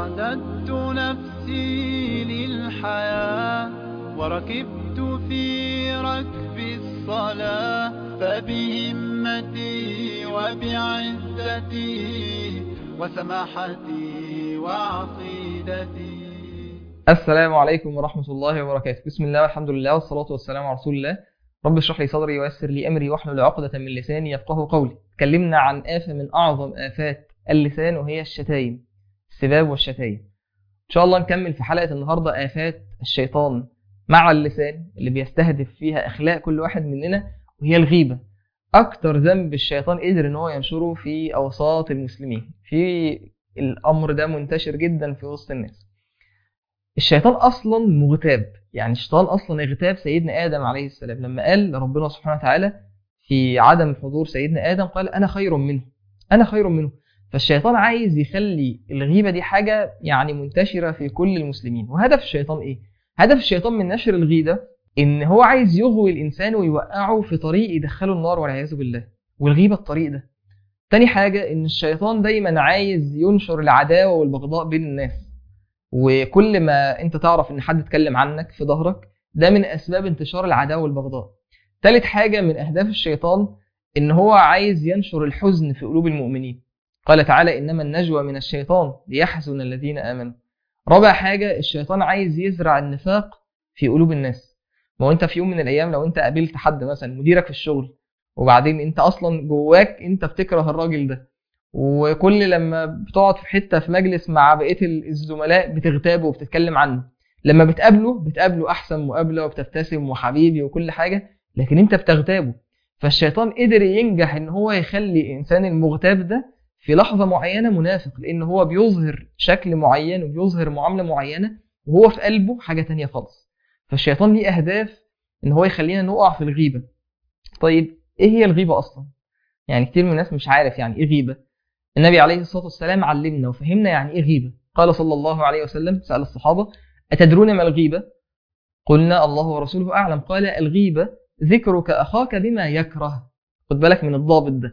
أعددت نفسي للحياة وركبت في ركب الصلاة فبهمتي وبعزتي وسماحتي وعقيدتي السلام عليكم ورحمة الله وبركاته بسم الله والحمد لله والصلاة والسلام على رسول الله رب اشرح لي صدري ويسر لي أمري واحلل عقدة من لساني يفقه قولي اتكلمنا عن آفة من أعظم آفات اللسان وهي الشتايم السباب والشتايم إن شاء الله نكمل في حلقة النهاردة آفات الشيطان مع اللسان اللي بيستهدف فيها أخلاق كل واحد مننا وهي الغيبة أكتر ذنب الشيطان قدر إن هو ينشره في أوساط المسلمين في الأمر ده منتشر جدا في وسط الناس الشيطان اصلا مغتاب يعني الشيطان اصلا اغتاب سيدنا ادم عليه السلام لما قال ربنا سبحانه وتعالى في عدم حضور سيدنا ادم قال انا خير منه انا خير منه فالشيطان عايز يخلي الغيبه دي حاجه يعني منتشره في كل المسلمين وهدف الشيطان ايه هدف الشيطان من نشر الغيبه ان هو عايز يغوي الانسان ويوقعه في طريق يدخله النار والعياذ بالله والغيبه الطريق ده تاني حاجه ان الشيطان دايما عايز ينشر العداوه والبغضاء بين الناس وكل ما انت تعرف ان حد اتكلم عنك في ظهرك ده من اسباب انتشار العداوه والبغضاء تالت حاجه من اهداف الشيطان ان هو عايز ينشر الحزن في قلوب المؤمنين قال تعالى انما النجوى من الشيطان ليحزن الذين امنوا رابع حاجه الشيطان عايز يزرع النفاق في قلوب الناس ما هو انت في يوم من الايام لو انت قابلت حد مثلا مديرك في الشغل وبعدين انت اصلا جواك انت بتكره الراجل ده وكل لما بتقعد في حته في مجلس مع بقيه الزملاء بتغتابه وبتتكلم عنه لما بتقابله بتقابله احسن مقابله وبتبتسم وحبيبي وكل حاجه لكن انت بتغتابه فالشيطان قدر ينجح ان هو يخلي الانسان المغتاب ده في لحظه معينه منافق لان هو بيظهر شكل معين وبيظهر معامله معينه وهو في قلبه حاجه تانية خالص فالشيطان ليه اهداف ان هو يخلينا نقع في الغيبه طيب ايه هي الغيبه اصلا يعني كتير من الناس مش عارف يعني ايه غيبه النبي عليه الصلاة والسلام علمنا وفهمنا يعني إيه غيبة قال صلى الله عليه وسلم سأل الصحابة أتدرون ما الغيبة قلنا الله ورسوله أعلم قال الغيبة ذكرك أخاك بما يكره خد بالك من الضابط ده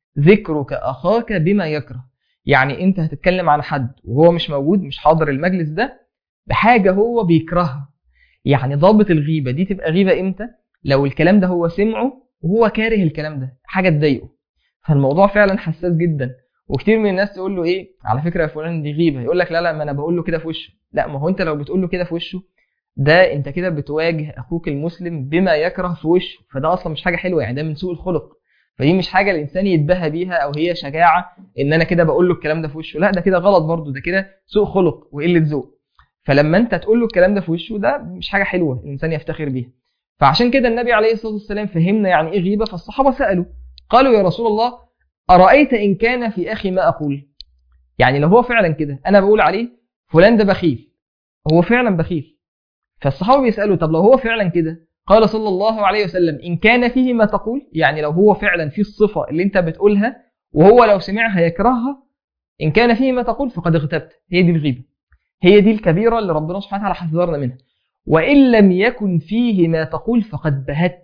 ذكرك أخاك بما يكره يعني أنت هتتكلم عن حد وهو مش موجود مش حاضر المجلس ده بحاجة هو بيكرهها يعني ضابط الغيبة دي تبقى غيبة إمتى لو الكلام ده هو سمعه وهو كاره الكلام ده حاجة تضايقه فالموضوع فعلا حساس جدا وكتير من الناس تقول له ايه على فكره يا فلان دي غيبه يقول لك لا لا ما انا بقول له كده في وشه لا ما هو انت لو بتقول له كده في وشه ده انت كده بتواجه اخوك المسلم بما يكره في وشه فده اصلا مش حاجه حلوه يعني ده من سوء الخلق فدي مش حاجه الانسان يتباهى بيها او هي شجاعه ان انا كده بقول له الكلام ده في وشه لا ده كده غلط برضه ده كده سوء خلق وقله ذوق فلما انت تقول له الكلام ده في وشه ده مش حاجه حلوه الانسان يفتخر بيها فعشان كده النبي عليه الصلاه والسلام فهمنا يعني ايه غيبه فالصحابه سالوا قالوا يا رسول الله ارايت ان كان في اخي ما اقول يعني لو هو فعلا كده انا بقول عليه فلان ده بخيل هو فعلا بخيل فالصحابه بيسالوا طب لو هو فعلا كده قال صلى الله عليه وسلم ان كان فيه ما تقول يعني لو هو فعلا فيه الصفه اللي انت بتقولها وهو لو سمعها يكرهها ان كان فيه ما تقول فقد اغتبت هي دي الغيبه هي دي الكبيره اللي ربنا سبحانه وتعالى حذرنا منها وان لم يكن فيه ما تقول فقد بهت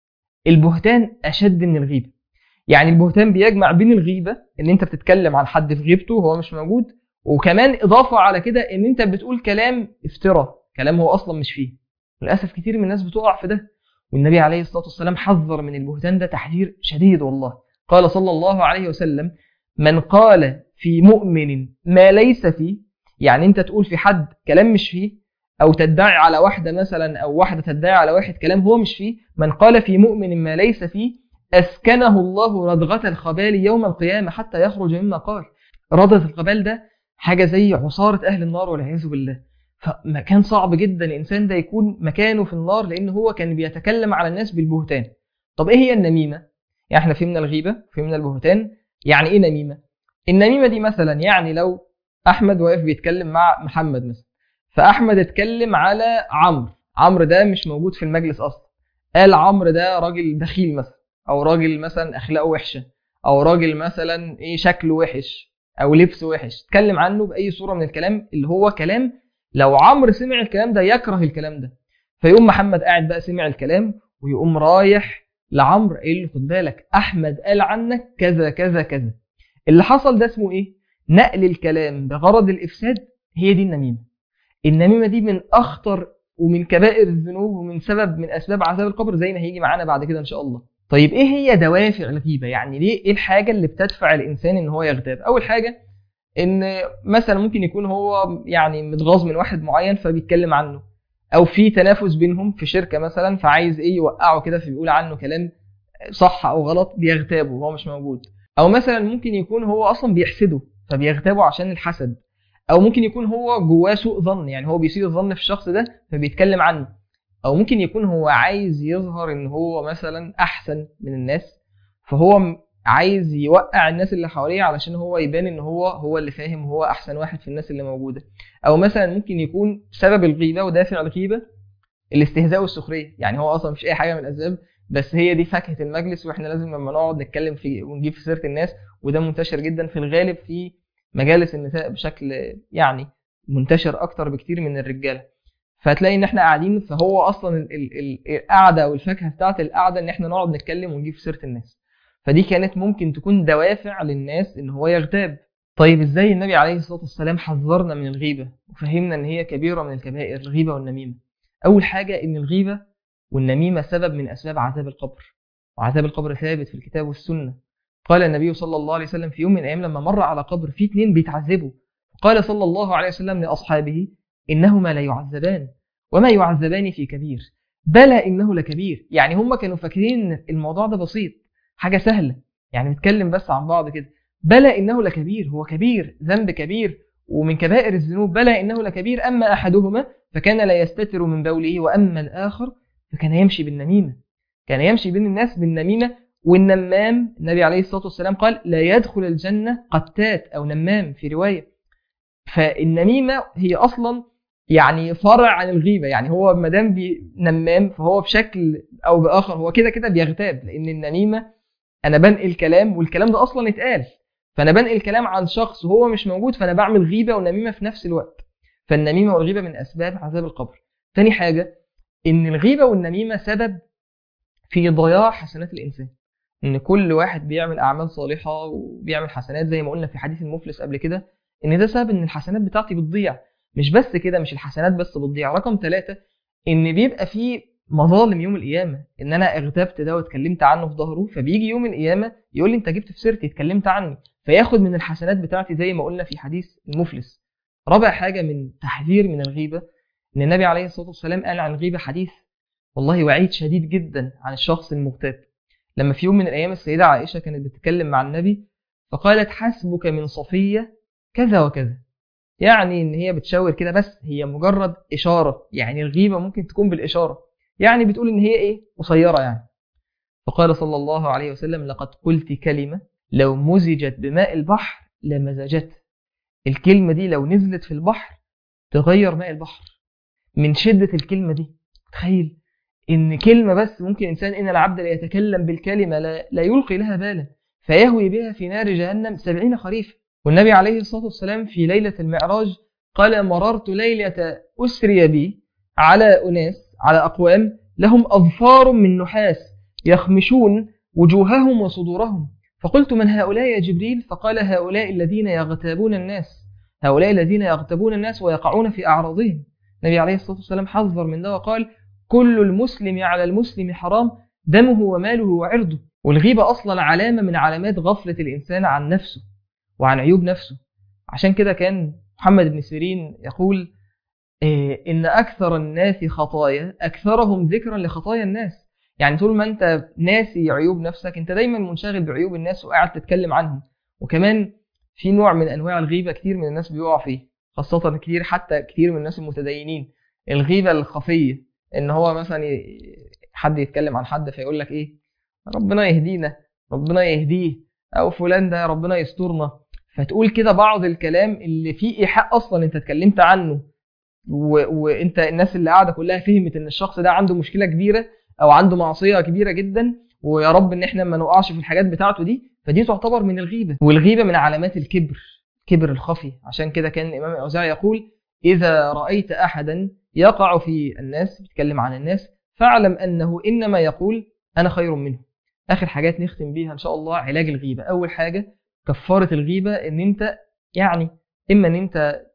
البهتان اشد من الغيبه يعني البهتان بيجمع بين الغيبه ان انت بتتكلم عن حد في غيبته وهو مش موجود وكمان اضافه على كده ان انت بتقول كلام افتراء كلام هو اصلا مش فيه للاسف كتير من الناس بتقع في ده والنبي عليه الصلاه والسلام حذر من البهتان ده تحذير شديد والله قال صلى الله عليه وسلم من قال في مؤمن ما ليس فيه يعني انت تقول في حد كلام مش فيه او تدعي على واحده مثلا او واحده تدعي على واحد كلام هو مش فيه من قال في مؤمن ما ليس فيه أسكنه الله ردغة الخبال يوم القيامة حتى يخرج مما قال ردغة الخبال ده حاجة زي عصارة أهل النار والعياذ بالله فمكان صعب جدا الإنسان ده يكون مكانه في النار لأن هو كان بيتكلم على الناس بالبهتان طب إيه هي النميمة؟ يعني إحنا فهمنا الغيبة فهمنا البهتان يعني إيه نميمة؟ النميمة دي مثلا يعني لو أحمد واقف بيتكلم مع محمد مثلا فأحمد اتكلم على عمرو عمرو ده مش موجود في المجلس أصلا قال عمرو ده راجل بخيل مثلا او راجل مثلا اخلاقه وحشه او راجل مثلا ايه شكله وحش او لبسه وحش اتكلم عنه باي صوره من الكلام اللي هو كلام لو عمرو سمع الكلام ده يكره الكلام ده فيقوم محمد قاعد بقى سمع الكلام ويقوم رايح لعمرو قايل له خد بالك احمد قال عنك كذا كذا كذا اللي حصل ده اسمه ايه نقل الكلام بغرض الافساد هي دي النميمه النميمه دي من اخطر ومن كبائر الذنوب ومن سبب من اسباب عذاب القبر زي ما هيجي معانا بعد كده ان شاء الله طيب ايه هي دوافع الغيبه يعني ليه ايه الحاجه اللي بتدفع الانسان ان هو يغتاب اول حاجه ان مثلا ممكن يكون هو يعني متغاظ من واحد معين فبيتكلم عنه او في تنافس بينهم في شركه مثلا فعايز ايه يوقعه كده فبيقول عنه كلام صح او غلط بيغتابه وهو مش موجود او مثلا ممكن يكون هو اصلا بيحسده فبيغتابه عشان الحسد او ممكن يكون هو جواه سوء ظن يعني هو بيسيء الظن في الشخص ده فبيتكلم عنه او ممكن يكون هو عايز يظهر ان هو مثلا احسن من الناس فهو م- عايز يوقع الناس اللي حواليه علشان هو يبان ان هو هو اللي فاهم وهو احسن واحد في الناس اللي موجوده او مثلا ممكن يكون سبب الغيبه ودافع الغيبه الاستهزاء والسخريه يعني هو اصلا مش اي حاجه من الاسباب بس هي دي فاكهه المجلس واحنا لازم لما نقعد نتكلم في ونجيب في سيره الناس وده منتشر جدا في الغالب في مجالس النساء بشكل يعني منتشر اكتر بكتير من الرجاله فهتلاقي ان احنا قاعدين فهو اصلا ال- ال- ال- القعده والفاكهه بتاعت القعده ان احنا نقعد نتكلم ونجيب في سيره الناس فدي كانت ممكن تكون دوافع للناس ان هو يغتاب طيب ازاي النبي عليه الصلاه والسلام حذرنا من الغيبه وفهمنا ان هي كبيره من الكبائر الغيبه والنميمه اول حاجه ان الغيبه والنميمه سبب من اسباب عذاب القبر وعذاب القبر ثابت في الكتاب والسنه قال النبي صلى الله عليه وسلم في يوم من الايام لما مر على قبر فيه اتنين بيتعذبوا قال صلى الله عليه وسلم لاصحابه انهما لا يعذبان وما يعذبان في كبير بلى انه لكبير يعني هم كانوا فاكرين ان الموضوع ده بسيط حاجه سهله يعني نتكلم بس عن بعض كده بلى انه لكبير هو كبير ذنب كبير ومن كبائر الذنوب بلى انه لكبير اما احدهما فكان لا يستتر من بوله واما الاخر فكان يمشي بالنميمه كان يمشي بين الناس بالنميمه والنمام النبي عليه الصلاه والسلام قال لا يدخل الجنه قتات او نمام في روايه فالنميمه هي اصلا يعني فرع عن الغيبه يعني هو ما دام بي- نمام فهو بشكل او باخر هو كده كده بيغتاب لان النميمه انا بنقل كلام والكلام ده اصلا اتقال فانا بنقل كلام عن شخص وهو مش موجود فانا بعمل غيبه ونميمه في نفس الوقت فالنميمه والغيبه من اسباب عذاب القبر تاني حاجه ان الغيبه والنميمه سبب في ضياع حسنات الانسان ان كل واحد بيعمل اعمال صالحه وبيعمل حسنات زي ما قلنا في حديث المفلس قبل كده ان ده سبب ان الحسنات بتاعتي بتضيع مش بس كده مش الحسنات بس بتضيع رقم ثلاثة ان بيبقى في مظالم يوم القيامه ان انا اغتبت ده واتكلمت عنه في ظهره فبيجي يوم القيامه يقول لي انت جبت في سيرتي اتكلمت عني فياخد من الحسنات بتاعتي زي ما قلنا في حديث المفلس رابع حاجه من تحذير من الغيبه ان النبي عليه الصلاه والسلام قال عن الغيبه حديث والله وعيد شديد جدا عن الشخص المغتاب لما في يوم من الايام السيده عائشه كانت بتتكلم مع النبي فقالت حسبك من صفيه كذا وكذا يعني ان هي بتشاور كده بس هي مجرد اشاره يعني الغيبه ممكن تكون بالاشاره يعني بتقول ان هي ايه قصيره يعني فقال صلى الله عليه وسلم لقد قلت كلمه لو مزجت بماء البحر لمزجته الكلمه دي لو نزلت في البحر تغير ماء البحر من شده الكلمه دي تخيل ان كلمه بس ممكن انسان ان العبد لا يتكلم بالكلمه لا, لا يلقي لها بالا فيهوي بها في نار جهنم سبعين خريفا والنبي عليه الصلاه والسلام في ليله المعراج قال مررت ليله اسري بي على اناس على اقوام لهم اظفار من نحاس يخمشون وجوههم وصدورهم فقلت من هؤلاء يا جبريل فقال هؤلاء الذين يغتابون الناس هؤلاء الذين يغتابون الناس ويقعون في اعراضهم النبي عليه الصلاه والسلام حذر من ده وقال كل المسلم على المسلم حرام دمه وماله وعرضه والغيبة أصلا علامة من علامات غفلة الإنسان عن نفسه وعن عيوب نفسه عشان كده كان محمد بن سيرين يقول إيه إن أكثر الناس خطايا أكثرهم ذكرا لخطايا الناس يعني طول ما أنت ناسي عيوب نفسك أنت دايما منشغل بعيوب الناس وقاعد تتكلم عنهم وكمان في نوع من أنواع الغيبة كتير من الناس بيقع فيه خاصة كتير حتى كتير من الناس المتدينين الغيبة الخفية ان هو مثلا ي- حد يتكلم عن حد فيقول لك ايه ربنا يهدينا ربنا يهديه او فلان ده ربنا يسترنا فتقول كده بعض الكلام اللي فيه ايحاء اصلا انت اتكلمت عنه و... وانت الناس اللي قاعده كلها فهمت ان الشخص ده عنده مشكله كبيره او عنده معصيه كبيره جدا ويا رب ان احنا ما نقعش في الحاجات بتاعته دي فدي تعتبر من الغيبه والغيبه من علامات الكبر كبر الخفي عشان كده كان الامام الاوزاعي يقول اذا رايت احدا يقع في الناس بيتكلم عن الناس فاعلم انه انما يقول انا خير منه اخر حاجات نختم بيها ان شاء الله علاج الغيبه اول حاجه كفاره الغيبه ان انت يعني اما ان انت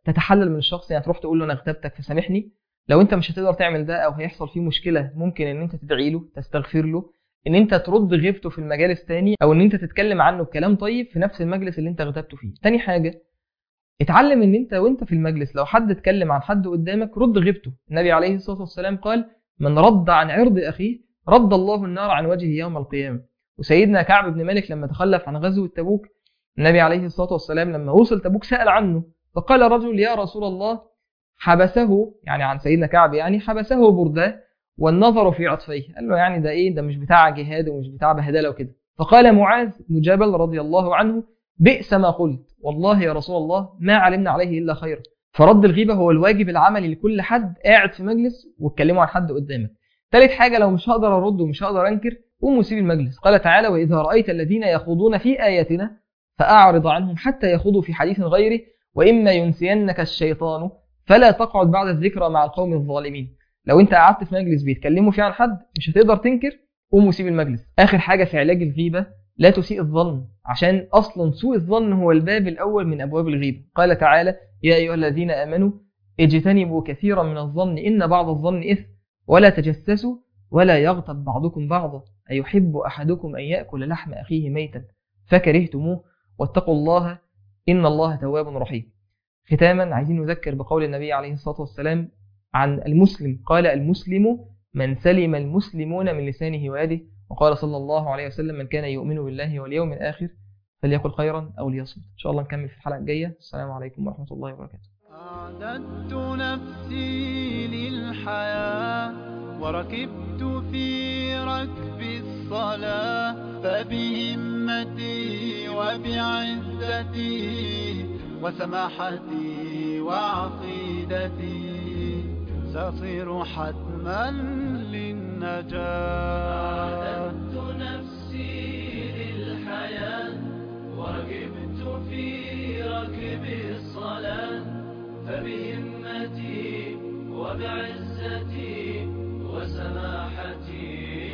تتحلل من الشخص يعني تروح تقول له انا اغتبتك فسامحني لو انت مش هتقدر تعمل ده او هيحصل فيه مشكله ممكن ان انت تدعي له تستغفر له ان انت ترد غيبته في المجالس تاني او ان انت تتكلم عنه بكلام طيب في نفس المجلس اللي انت اغتبته فيه تاني حاجه اتعلم ان انت وانت في المجلس لو حد اتكلم عن حد قدامك رد غيبته النبي عليه الصلاه والسلام قال من رد عن عرض اخيه رد الله النار عن وجهه يوم القيامه وسيدنا كعب بن مالك لما تخلف عن غزوه تبوك النبي عليه الصلاه والسلام لما وصل تبوك سال عنه فقال رجل يا رسول الله حبسه يعني عن سيدنا كعب يعني حبسه برداه والنظر في عطفيه قال له يعني ده ايه ده مش بتاع جهاد ومش بتاع بهدله وكده فقال معاذ بن جبل رضي الله عنه بئس ما قلت والله يا رسول الله ما علمنا عليه الا خيرا فرد الغيبه هو الواجب العملي لكل حد قاعد في مجلس واتكلموا عن حد قدامك ثالث حاجه لو مش هقدر ارد ومش هقدر انكر قوم وسيب المجلس قال تعالى واذا رايت الذين يخوضون في اياتنا فاعرض عنهم حتى يخوضوا في حديث غيره واما ينسينك الشيطان فلا تقعد بعد الذكرى مع القوم الظالمين لو انت قعدت في مجلس بيتكلموا فيه عن حد مش هتقدر تنكر قوم وسيب المجلس اخر حاجه في علاج الغيبه لا تسيء الظن عشان اصلا سوء الظن هو الباب الاول من ابواب الغيبه قال تعالى يا ايها الذين امنوا اجتنبوا كثيرا من الظن ان بعض الظن اثم ولا تجسسوا ولا يغتب بعضكم بعضا ايحب احدكم ان ياكل لحم اخيه ميتا فكرهتموه واتقوا الله ان الله تواب رحيم ختاما عايزين نذكر بقول النبي عليه الصلاه والسلام عن المسلم قال المسلم من سلم المسلمون من لسانه ويده وقال صلى الله عليه وسلم من كان يؤمن بالله واليوم الآخر فليقل خيرا أو ليصمت إن شاء الله نكمل في الحلقة الجاية السلام عليكم ورحمة الله وبركاته أعددت نفسي للحياة وركبت في ركب الصلاة فبهمتي وبعزتي وسماحتي وعقيدتي سأصير حتما للنجاة أعددت نفسي للحياة وركبت في ركب الصلاة فبهمتي وبعزتي وسماحتي